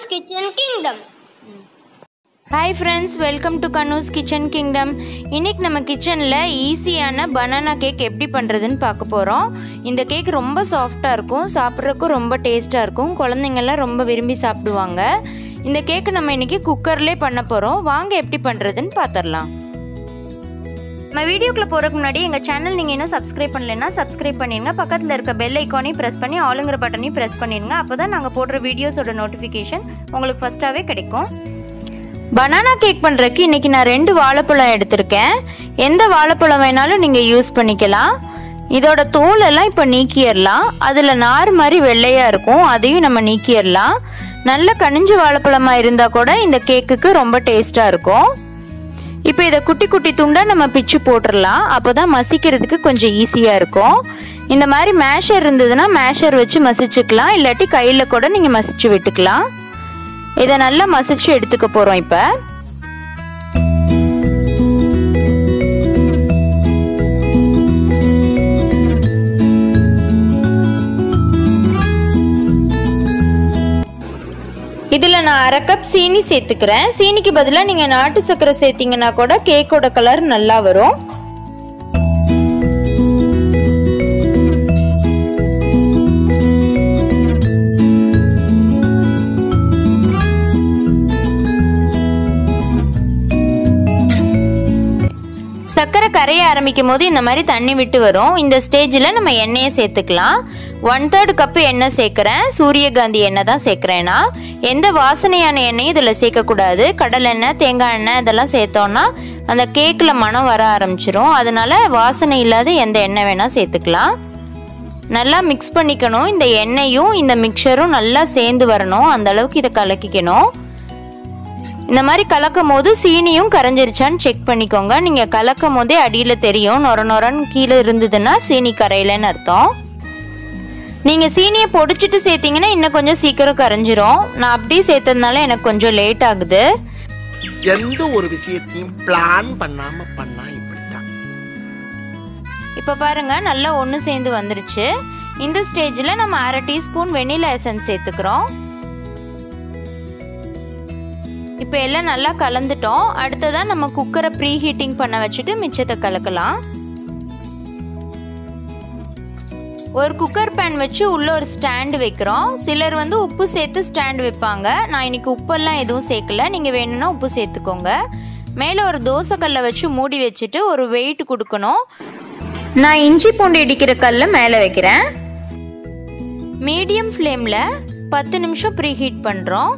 kitchen kingdom hi friends welcome to Kanu's kitchen kingdom இன்னைக்கு நம்ம கிச்சனில் ஈஸியான பனானா கேக் எப்படி பண்ணுறதுன்னு பார்க்க போகிறோம் இந்த கேக் ரொம்ப சாஃப்டாக இருக்கும் சாப்பிட்றதுக்கும் ரொம்ப டேஸ்ட்டாக இருக்கும் குழந்தைங்கள்லாம் ரொம்ப விரும்பி சாப்பிடுவாங்க இந்த கேக்கு நம்ம இன்னைக்கு குக்கர்லேயே பண்ண போகிறோம் வாங்க எப்படி பண்ணுறதுன்னு பார்த்துடலாம் நம்ம வீடியோக்குள்ள போகிறதுக்கு முன்னாடி எங்கள் சேனல் நீங்கள் இன்னும் சப்ஸ்கிரைப் பண்ணலைன்னா சப்ஸ்கிரைப் பண்ணிடுங்க பக்கத்தில் இருக்க பெல் ஐக்கானையும் ப்ரெஸ் பண்ணி ஆளுங்கிற பட்டனையும் ப்ரெஸ் பண்ணிடுங்க அப்போ தான் நாங்கள் போடுற வீடியோஸோட நோட்டிஃபிகேஷன் உங்களுக்கு ஃபஸ்ட்டாகவே கிடைக்கும் பனானா கேக் பண்ணுறதுக்கு இன்றைக்கி நான் ரெண்டு வாழைப்பழம் எடுத்திருக்கேன் எந்த வாழைப்பழம் வேணாலும் நீங்கள் யூஸ் பண்ணிக்கலாம் இதோட தோலெல்லாம் இப்போ நீக்கிடலாம் அதில் நார் மாதிரி வெள்ளையாக இருக்கும் அதையும் நம்ம நீக்கிடலாம் நல்ல கனிஞ்ச வாழைப்பழமாக இருந்தால் கூட இந்த கேக்குக்கு ரொம்ப டேஸ்ட்டாக இருக்கும் இப்போ இதை குட்டி குட்டி துண்டாக நம்ம பிச்சு போட்டுடலாம் அப்போ தான் மசிக்கிறதுக்கு கொஞ்சம் ஈஸியாக இருக்கும் இந்த மாதிரி மேஷர் இருந்ததுன்னா மேஷர் வச்சு மசிச்சுக்கலாம் இல்லாட்டி கையில் கூட நீங்கள் மசிச்சு விட்டுக்கலாம் இதை நல்லா மசிச்சு எடுத்துக்க போகிறோம் இப்போ இதில் நான் அரை கப் சீனி சேர்த்துக்கிறேன் சீனிக்கு பதிலாக நீங்கள் நாட்டு சர்க்கரை சேர்த்தீங்கன்னா கூட கேக்கோட கலர் நல்லா வரும் சர்க்கரை கரைய ஆரம்பிக்கும் போது இந்த மாதிரி தண்ணி விட்டு வரும் இந்த ஸ்டேஜில் நம்ம எண்ணெயை சேர்த்துக்கலாம் ஒன் தேர்ட் கப்பு எண்ணெய் சேர்க்குறேன் சூரியகாந்தி எண்ணெய் தான் சேர்க்குறேன்னா எந்த வாசனையான எண்ணெயும் இதில் சேர்க்கக்கூடாது கடல் எண்ணெய் தேங்காய் எண்ணெய் இதெல்லாம் சேர்த்தோன்னா அந்த கேக்கில் மனம் வர ஆரம்பிச்சிரும் அதனால வாசனை இல்லாத எந்த எண்ணெய் வேணால் சேர்த்துக்கலாம் நல்லா மிக்ஸ் பண்ணிக்கணும் இந்த எண்ணெயும் இந்த மிக்சரும் நல்லா சேர்ந்து வரணும் அந்த அளவுக்கு இதை கலக்கிக்கணும் இந்த மாதிரி கலக்கும் போது சீனியும் கரைஞ்சிருச்சான்னு செக் பண்ணிக்கோங்க நீங்கள் கலக்கும் போதே அடியில் தெரியும் நொர நொரன்னு கீழே இருந்ததுன்னா சீனி கரையிலன்னு அர்த்தம் நீங்கள் சீனியை பொடிச்சிட்டு சேர்த்தீங்கன்னா இன்னும் கொஞ்சம் சீக்கிரம் கரைஞ்சிரும் நான் அப்படியே சேர்த்ததுனால எனக்கு கொஞ்சம் லேட் ஆகுது எந்த ஒரு விஷயத்தையும் பிளான் பண்ணாம பண்ணா இப்படித்தான் இப்போ பாருங்க நல்லா ஒன்று சேர்ந்து வந்துருச்சு இந்த ஸ்டேஜில் நம்ம அரை டீஸ்பூன் வெனிலா எசன்ஸ் சேர்த்துக்கிறோம் இப்போ எல்லாம் நல்லா கலந்துட்டோம் அடுத்ததான் நம்ம குக்கரை ப்ரீ ஹீட்டிங் பண்ண வச்சுட்டு மிச்சத்தை கலக்கலாம் ஒரு குக்கர் பேன் வச்சு உள்ள ஒரு ஸ்டாண்டு வைக்கிறோம் சிலர் வந்து உப்பு சேர்த்து ஸ்டாண்ட் வைப்பாங்க நான் இன்னைக்கு உப்பெல்லாம் எதுவும் சேர்க்கல நீங்கள் வேணும்னா உப்பு சேர்த்துக்கோங்க மேலே ஒரு தோசைக்கல்லை வச்சு மூடி வச்சுட்டு ஒரு வெயிட் கொடுக்கணும் நான் இஞ்சி பூண்டு இடிக்கிற கல்லை மேலே வைக்கிறேன் மீடியம் ஃப்ளேமில் பத்து நிமிஷம் ப்ரீ ஹீட் பண்ணுறோம்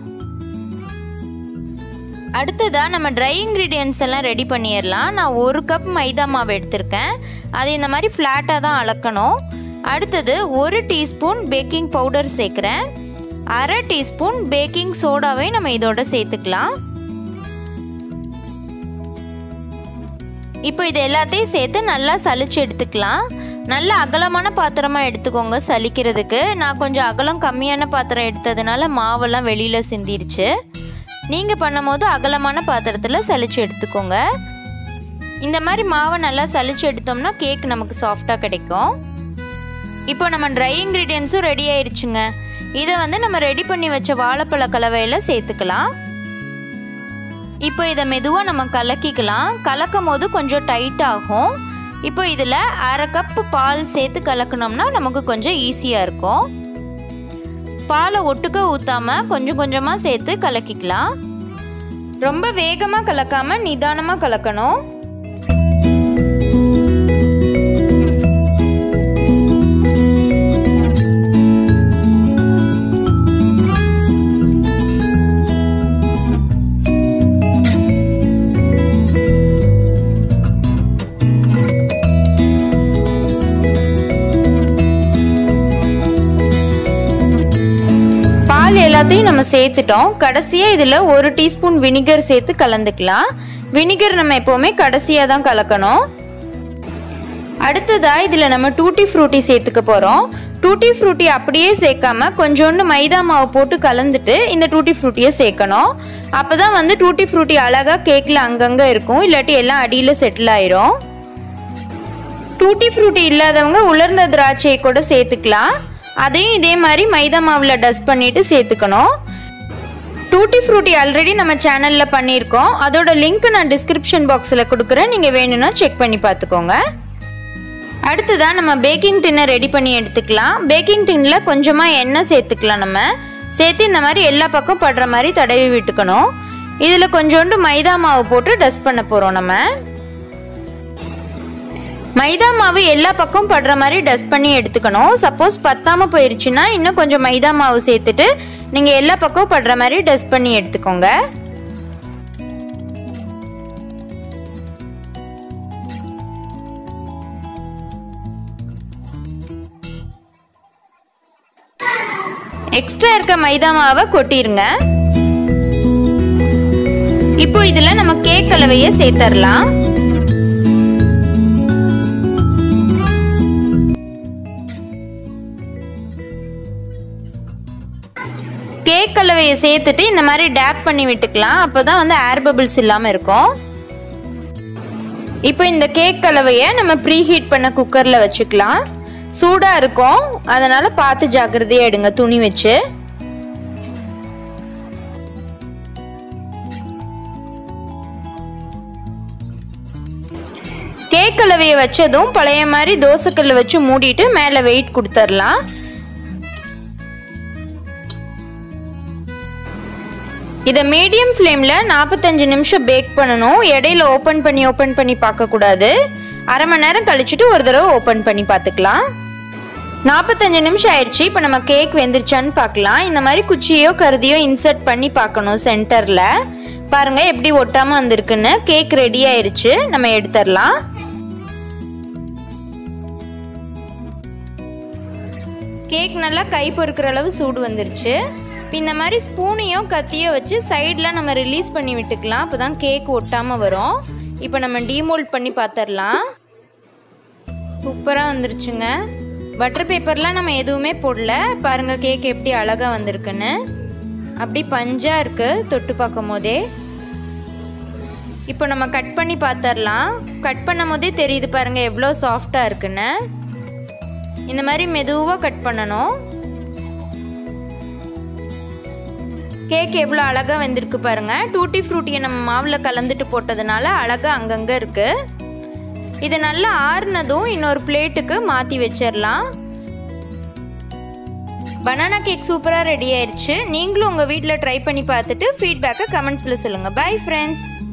அடுத்ததா நம்ம ட்ரை இன்க்ரீடியன்ஸ் எல்லாம் ரெடி பண்ணிடலாம் நான் ஒரு கப் மைதா மாவு எடுத்திருக்கேன் அது இந்த மாதிரி ஃப்ளாட்டாக தான் அளக்கணும் அடுத்தது ஒரு டீஸ்பூன் பேக்கிங் பவுடர் சேர்க்குறேன் அரை டீஸ்பூன் பேக்கிங் சோடாவை நம்ம இதோட சேர்த்துக்கலாம் இப்போ இது எல்லாத்தையும் சேர்த்து நல்லா சலிச்சு எடுத்துக்கலாம் நல்ல அகலமான பாத்திரமாக எடுத்துக்கோங்க சலிக்கிறதுக்கு நான் கொஞ்சம் அகலம் கம்மியான பாத்திரம் எடுத்ததுனால மாவெல்லாம் வெளியில் சிந்திருச்சு நீங்கள் பண்ணும்போது அகலமான பாத்திரத்தில் சலிச்சு எடுத்துக்கோங்க இந்த மாதிரி மாவை நல்லா சலிச்சு எடுத்தோம்னா கேக் நமக்கு சாஃப்டாக கிடைக்கும் இப்போ நம்ம ட்ரை இன்க்ரீடியன்ஸும் ரெடி ஆயிருச்சுங்க இதை வந்து நம்ம ரெடி பண்ணி வச்ச வாழைப்பழ கலவையில் சேர்த்துக்கலாம் இப்போ இதை மெதுவாக நம்ம கலக்கிக்கலாம் கலக்கும் போது கொஞ்சம் டைட் ஆகும் இப்போ இதில் அரை கப்பு பால் சேர்த்து கலக்கணும்னா நமக்கு கொஞ்சம் ஈஸியாக இருக்கும் பாலை ஒட்டுக்க ஊற்றாம கொஞ்சம் கொஞ்சமாக சேர்த்து கலக்கிக்கலாம் ரொம்ப வேகமாக கலக்காமல் நிதானமாக கலக்கணும் பால் எல்லாத்தையும் நம்ம சேர்த்துட்டோம் கடைசியாக இதில் ஒரு டீஸ்பூன் வினிகர் சேர்த்து கலந்துக்கலாம் வினிகர் நம்ம எப்போவுமே கடைசியாக தான் கலக்கணும் அடுத்ததாக இதில் நம்ம டூட்டி ஃப்ரூட்டி சேர்த்துக்க போகிறோம் டூட்டி ஃப்ரூட்டி அப்படியே சேர்க்காம கொஞ்சோண்டு மைதா மாவு போட்டு கலந்துட்டு இந்த டூட்டி ஃப்ரூட்டியை சேர்க்கணும் அப்போ தான் வந்து டூட்டி ஃப்ரூட்டி அழகாக கேக்கில் அங்கங்கே இருக்கும் இல்லாட்டி எல்லாம் அடியில் செட்டில் ஆயிரும் டூட்டி ஃப்ரூட்டி இல்லாதவங்க உலர்ந்த திராட்சையை கூட சேர்த்துக்கலாம் அதையும் இதே மாதிரி மைதா மாவில் டஸ்ட் பண்ணிட்டு சேர்த்துக்கணும் டூட்டி ஃப்ரூட்டி ஆல்ரெடி நம்ம சேனலில் பண்ணியிருக்கோம் அதோட லிங்க் நான் டிஸ்கிரிப்ஷன் பாக்ஸில் கொடுக்குறேன் நீங்கள் வேணும்னா செக் பண்ணி பார்த்துக்கோங்க அடுத்ததாக நம்ம பேக்கிங் டின்னை ரெடி பண்ணி எடுத்துக்கலாம் பேக்கிங் டின்னில் கொஞ்சமாக எண்ணெய் சேர்த்துக்கலாம் நம்ம சேர்த்து இந்த மாதிரி எல்லா பக்கம் படுற மாதிரி தடவி விட்டுக்கணும் இதில் கொஞ்சோண்டு மைதா மாவு போட்டு டஸ்ட் பண்ண போகிறோம் நம்ம மைதா மாவு எல்லா பக்கம் படுற மாதிரி டஸ்ட் பண்ணி எடுத்துக்கணும் சப்போஸ் பத்தாம போயிருச்சுன்னா இன்னும் கொஞ்சம் மைதா மாவு சேர்த்துட்டு நீங்கள் எல்லா பக்கம் படுற மாதிரி டஸ்ட் பண்ணி எடுத்துக்கோங்க எக்ஸ்ட்ரா இருக்க மைதா மாவை கொட்டிருங்க இப்போ இதுல நம்ம கேக் கலவைய சேர்த்தரலாம் கேக் கலவையை சேர்த்துட்டு இந்த மாதிரி டேப் பண்ணி விட்டுக்கலாம் அப்போதான் வந்து ஏர் பபிள்ஸ் இல்லாமல் இருக்கும் இப்போ இந்த கேக் கலவையை நம்ம ப்ரீ ஹீட் பண்ண குக்கரில் வச்சுக்கலாம் சூடாக இருக்கும் அதனால பார்த்து ஜாக்கிரதையாக எடுங்க துணி வச்சு கேக் கலவையை வச்சதும் பழைய மாதிரி தோசைக்கல்ல வச்சு மூடிட்டு மேலே வெயிட் கொடுத்துடலாம் இதை மீடியம் ஃப்ளேமில் நாற்பத்தஞ்சு நிமிஷம் பேக் பண்ணணும் இடையில ஓப்பன் பண்ணி ஓப்பன் பண்ணி பார்க்கக்கூடாது அரை மணி நேரம் கழிச்சுட்டு ஒரு தடவை ஓப்பன் பண்ணி பார்த்துக்கலாம் நாற்பத்தஞ்சு நிமிஷம் ஆயிடுச்சு இப்போ நம்ம கேக் வெந்துருச்சான்னு பார்க்கலாம் இந்த மாதிரி குச்சியோ கருதியோ இன்சர்ட் பண்ணி பார்க்கணும் சென்டரில் பாருங்க எப்படி ஒட்டாமல் வந்திருக்குன்னு கேக் ரெடி ஆயிருச்சு நம்ம எடுத்துடலாம் கேக் நல்லா கை பொறுக்கிற அளவு சூடு வந்துருச்சு இப்போ இந்த மாதிரி ஸ்பூனையும் கத்தியோ வச்சு சைடில் நம்ம ரிலீஸ் பண்ணி விட்டுக்கலாம் அப்போ தான் கேக் ஒட்டாமல் வரும் இப்போ நம்ம டீமோல்ட் பண்ணி பார்த்துடலாம் சூப்பராக வந்துருச்சுங்க பட்டர் பேப்பர்லாம் நம்ம எதுவுமே போடல பாருங்கள் கேக் எப்படி அழகாக வந்திருக்குன்னு அப்படி பஞ்சாக இருக்குது தொட்டு பார்க்கும் போதே இப்போ நம்ம கட் பண்ணி பார்த்துடலாம் கட் பண்ணும் போதே தெரியுது பாருங்கள் எவ்வளோ சாஃப்டாக இருக்குன்னு இந்த மாதிரி மெதுவாக கட் பண்ணணும் கேக் எவ்வளோ அழகாக வெந்திருக்கு பாருங்க டூட்டி ஃப்ரூட்டியை நம்ம மாவில் கலந்துட்டு போட்டதுனால அழகாக அங்கங்கே இருக்கு இது நல்லா ஆறுனதும் இன்னொரு பிளேட்டுக்கு மாற்றி வச்சிடலாம் பனானா கேக் சூப்பராக ரெடி ஆயிடுச்சு நீங்களும் உங்கள் வீட்டில் ட்ரை பண்ணி பார்த்துட்டு ஃபீட்பேக்கை கமெண்ட்ஸில் சொல்லுங்கள் பை ஃப்ரெண்ட்ஸ்